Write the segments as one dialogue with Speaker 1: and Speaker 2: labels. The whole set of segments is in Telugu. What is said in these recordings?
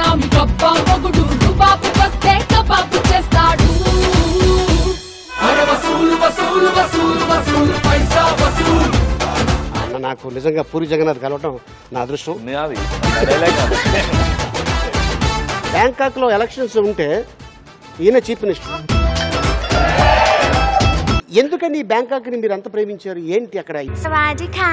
Speaker 1: స్వామి గొప్ప మొగుడు రుబాబు వస్తే కబాబు చేస్తాడు
Speaker 2: అన్న నాకు నిజంగా పూరి జగన్నాథ్ కలవటం నా అదృష్టం
Speaker 3: నాది డైలాగ్ కాదు.
Speaker 2: బ్యాంకాక్ లో ఎలక్షన్స్ ఉంటే ఈయన చీఫ్ మినిస్టర్ ఎందుకని ఈ బ్యాంకాక్ ని మీరు అంత ప్రేమించారు ఏంటి అక్కడ
Speaker 4: สวัสดีค่ะ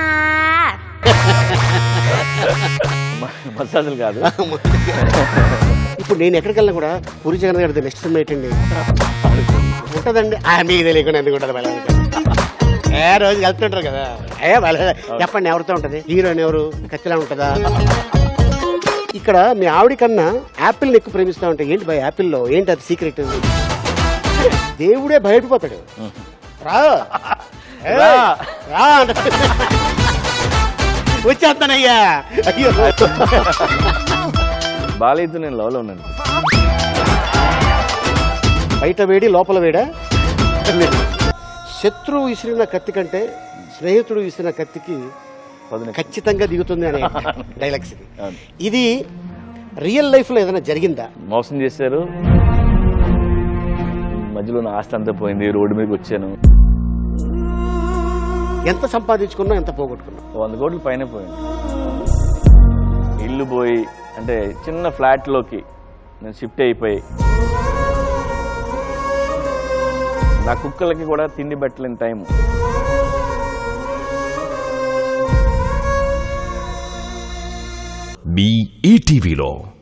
Speaker 3: మ- మసాజులు కాదు
Speaker 2: ఇప్పుడు నేను ఎక్కడికి వెళ్ళినా కూడా పూరి జగన్ గారి నెక్స్ట్ సినిమా ఏంటండి ఉంటదండి ఆ, మీకు తెలియకుండా ఎందుకు ఉంటుంది వెళ్ళాలి ఏ రోజు వెళ్తుంటారు కదా ఏ వెళ్ళ చెప్పండి ఎవరితో ఉంటది హీరోయిన్ ఎవరు ఖచ్చితంగా ఉంటుందా ఇక్కడ మీ ఆవిడ కన్నా యాపిల్ని ఎక్కువ ప్రేమిస్తా ఉంటే ఏంటి భయ యాపిల్లో ఏంటి అది సీక్రెట్ దేవుడే బయటపోతాడు రా ఏయ్,
Speaker 3: రా.
Speaker 2: రా అంటాడు. వచ్చేస్తానయ్యా అయ్యో
Speaker 3: బాలయ్యతో నేను లవ్లో ఉన్నాను
Speaker 2: బయట వేడి లోపల వేడా శత్రువు విసిరిన కత్తి కంటే స్నేహితుడు విసిరిన కత్తికి
Speaker 3: పదును
Speaker 2: ఖచ్చితంగా దిగుతుంది అనే డైలాగ్స్ ఇది
Speaker 3: అవును.
Speaker 2: ఇది రియల్ లైఫ్ లో ఏదైనా జరిగిందా
Speaker 3: మోసం చేశారు మధ్యలో నా ఆస్తి అంతా పోయింది రోడ్డు మీదకి వచ్చాను
Speaker 2: ఎంత సంపాదించుకున్నా ఎంత పోగొట్టుకున్నా
Speaker 3: వంద కోట్ల పైన పోయింది ఇల్లు పోయి అంటే చిన్న ఫ్లాట్లోకి నేను షిఫ్ట్ అయిపోయి నా కుక్కలకి కూడా తిండి పెట్టలేని టైం
Speaker 5: మీ ఈటీవీలో